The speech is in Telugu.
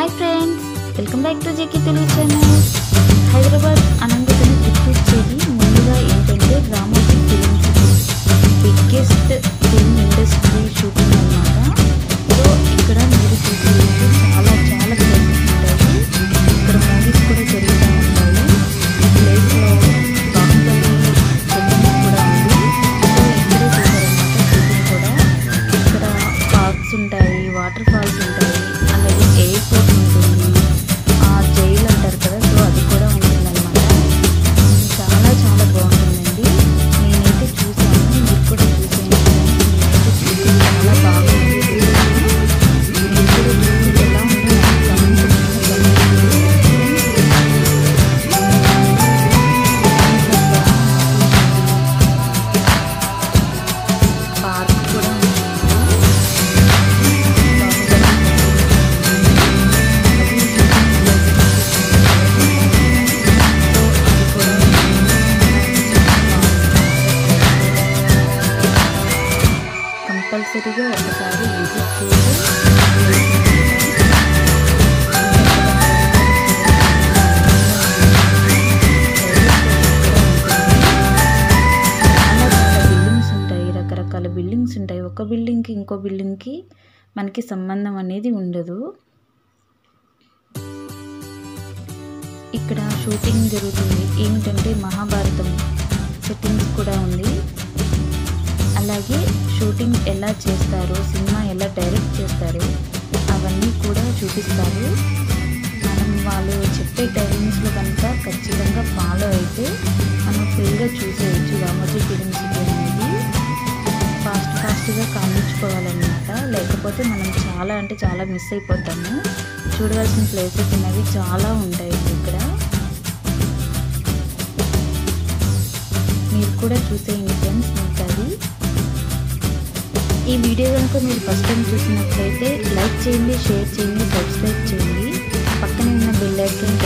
Hi friends welcome back to JK Telugu channel Hyderabad Anantapuram గుర్తొచ్చేది ముందుగా ఏంటంటే Ramoji film city biggest film industry shooting అన్నమాట సో ఇక్కడ మీరు చూసేది చాలా చాలా ప్లేసెస్ ఉంటాయి ఇక్కడ మూవీస్ కూడా జరుగుతూ ఉంటాయి ఈ ప్లేస్లో బాహుబలి సెట్టింగ్ కూడా ఉంది సో ఇక్కడే చేశారనమాట షూటింగ్ కూడా ఇక్కడ పార్క్స్ ఉంటాయి వాటర్ ఫాల్స్ ఉంటాయి అలాగే ఎయిర్పోర్ట్ ఉంటుంది ఆ జైలు అంటారు కదా సో అది కూడా ఉంటుందన్నమాట చాలా చాలా బాగుంటుందండి నేనైతే చూసాను మీరు కూడా చూసేయండి నేనైతే చూసి చాలా బాగుంది మీరు కూడా చూసి ఎలా ఉందో నాకు comment చేయండి. పార్క్ కూడా ఉంటుంది కంపల్సరీగా ఒకసారి విజిట్ చేసి బిల్డింగ్స్ ఉంటాయి రకరకాల బిల్డింగ్స్ ఉంటాయి ఒక బిల్డింగ్కి ఇంకో బిల్డింగ్కి మనకి సంబంధం అనేది ఉండదు ఇక్కడ షూటింగ్ జరుగుతుంది ఏమిటంటే మహాభారతం సెట్టింగ్స్ కూడా ఉంది అలాగే షూటింగ్ ఎలా చేస్తారు సినిమా ఎలా డైరెక్ట్ చేస్తారు అవన్నీ కూడా చూపిస్తారు మనం వాళ్ళు చెప్పే టైమింగ్స్లో కనుక ఖచ్చితంగా ఫాలో అయితే మనం ఫుల్గా చూసేయచ్చు రామోజీ ఫిలిం సిటీ అనేది ఫాస్ట్ ఫాస్ట్గా కామించుకోవాలన్నమాట లేకపోతే మనం చాలా అంటే చాలా మిస్ అయిపోతాము చూడవలసిన ప్లేసెస్ అనేవి చాలా ఉంటాయి ఇక్కడ మీరు కూడా చూసేయండి ఫ్రెండ్స్ మీకు అది ఈ వీడియో కనుక మీరు ఫస్ట్ టైం చూసినట్లయితే లైక్ చేయండి షేర్ చేయండి సబ్స్క్రైబ్ చేయండి పక్కనే ఉన్న బెల్ ఐకాన్